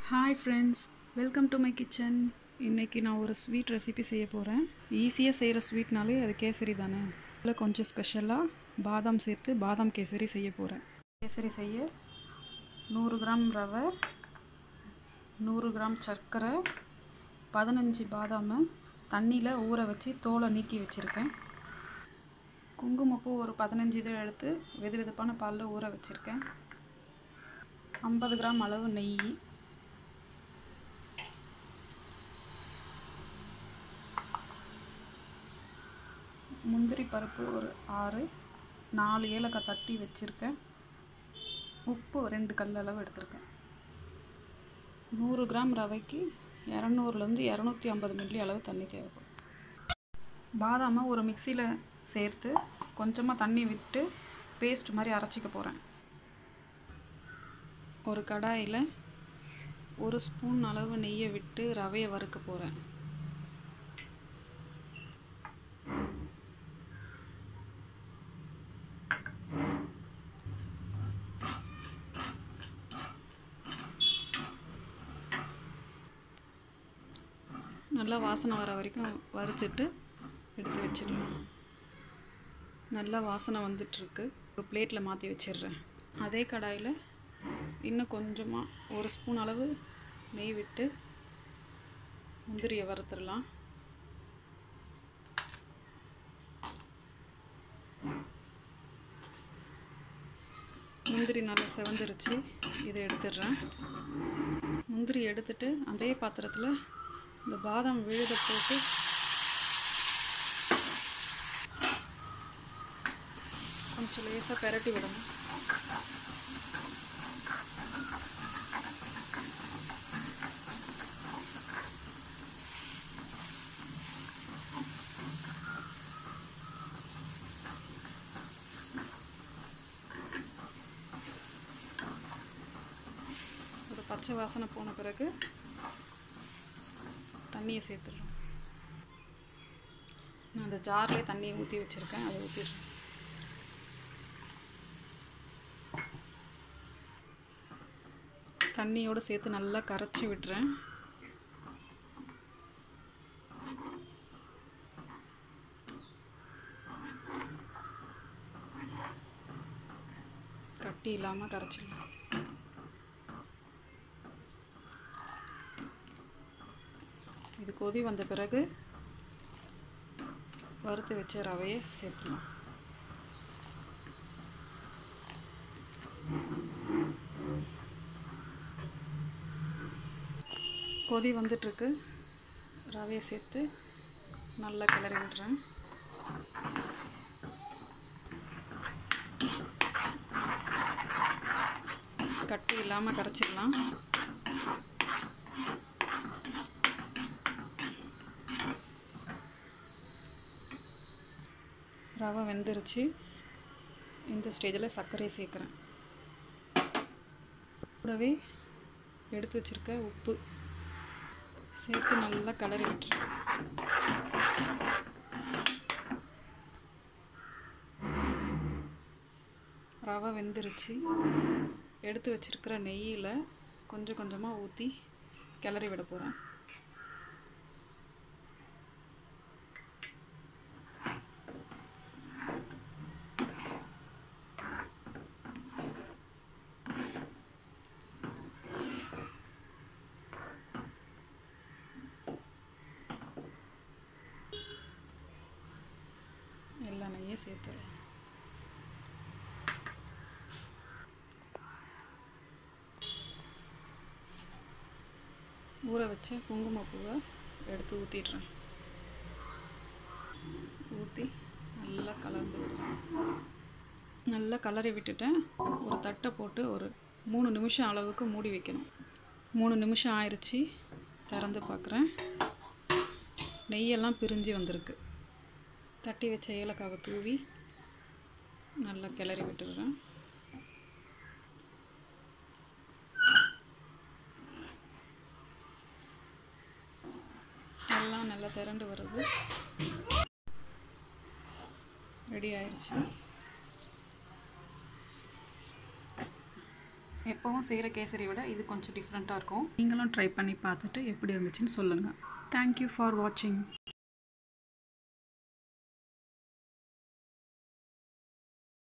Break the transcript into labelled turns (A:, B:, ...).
A: hi friends welcome to my kitchen இன்றைக்கி நான் ஒரு ஸ்வீட் ரெசிபி செய்ய போகிறேன் ஈஸியாக செய்கிற ஸ்வீட்னாலே அது கேசரி தானே இதில் கொஞ்சம் ஸ்பெஷலாக பாதாம் சேர்த்து பாதாம் கேசரி செய்ய போகிறேன் கேசரி செய்ய நூறு கிராம் ரவை நூறு கிராம் சர்க்கரை பதினஞ்சு பாதாமை தண்ணியில் ஊற வச்சு தோலை நீக்கி வச்சுருக்கேன் குங்குமப்பூ ஒரு பதினஞ்சு இதை எடுத்து வெது வெதுப்பான பாலில் ஊற வச்சுருக்கேன் ஐம்பது கிராம் அளவு நெய் முந்திரி பருப்பு ஒரு ஆறு நாலு ஏலக்காய் தட்டி வச்சுருக்கேன் உப்பு ரெண்டு கல் அளவு எடுத்திருக்கேன் நூறு கிராம் ரவைக்கு இரநூறுலேருந்து இரநூத்தி ஐம்பது மில்லி அளவு தண்ணி தேவைப்படும் பாதாமை ஒரு மிக்சியில் சேர்த்து கொஞ்சமாக தண்ணி விட்டு பேஸ்ட் மாதிரி அரைச்சிக்க போகிறேன் ஒரு கடாயில் ஒரு ஸ்பூன் அளவு நெய்யை விட்டு ரவையை வறுக்க போகிறேன் நல்லா வாசனை வர வரைக்கும் வறுத்துட்டு எடுத்து வச்சிடலாம் நல்லா வாசனை வந்துட்டுருக்கு ஒரு பிளேட்டில் மாற்றி வச்சிடுறேன் அதே கடாயில் இன்னும் கொஞ்சமாக ஒரு ஸ்பூன் அளவு நெய் விட்டு முந்திரியை வறுத்துடலாம் முந்திரி நல்லா செவந்துருச்சு இதை எடுத்துடுறேன் முந்திரி எடுத்துட்டு அதே பாத்திரத்தில் இந்த பாதாம் விழுத போட்டு கொஞ்சம் லேசாக பெரட்டி விடணும் ஒரு பச்சை வாசனை போன பிறகு தண்ணியை சேர்த்துடுறோம் நான் அந்த ஜார்லேயே தண்ணியை ஊற்றி வச்சுருக்கேன் அதை ஊற்றிடுறேன் தண்ணியோடு சேர்த்து நல்லா கரைச்சி விட்டுறேன் கட்டி இல்லாமல் கரைச்சிடலாம் இது கொதி வந்த பிறகு வறுத்து வச்ச ரவையை சேர்த்துலாம் கொதி வந்துட்டுருக்கு ரவையை சேர்த்து நல்லா கிளறி விடுறேன் கட்டி இல்லாமல் கரைச்சிடலாம் ரவை வெந்துருச்சு இந்த ஸ்டேஜில் சர்க்கரையை சேர்க்குறேன் கூடவே எடுத்து வச்சுருக்க உப்பு சேர்த்து நல்லா கலரி விட்டுறேன் ரவை வெந்துருச்சு எடுத்து வச்சுருக்கிற நெய்யில் கொஞ்சம் கொஞ்சமாக ஊற்றி கிளறி விட போகிறேன் எல்லா நெய்யும் சேர்த்துடலாம் ஊற வச்ச குங்குமப்பூவை எடுத்து ஊற்றிடுறேன் ஊற்றி நல்லா கலந்து விடுறேன் நல்லா கலரி விட்டுட்டேன் ஒரு தட்டை போட்டு ஒரு மூணு நிமிஷம் அளவுக்கு மூடி வைக்கணும் மூணு நிமிஷம் ஆயிடுச்சு திறந்து பார்க்குறேன் நெய்யெல்லாம் பிரிஞ்சு வந்திருக்கு தட்டி வச்ச ஏலக்காவை தூவி நல்லா கிளறி விட்டுடுறேன் எல்லாம் நல்லா திரண்டு வருது ரெடி ஆயிடுச்சு எப்போவும் செய்கிற கேசரி விட இது கொஞ்சம் டிஃப்ரெண்ட்டாக இருக்கும் நீங்களும் ட்ரை பண்ணி பார்த்துட்டு எப்படி இருந்துச்சுன்னு சொல்லுங்கள் தேங்க்யூ ஃபார் வாட்சிங்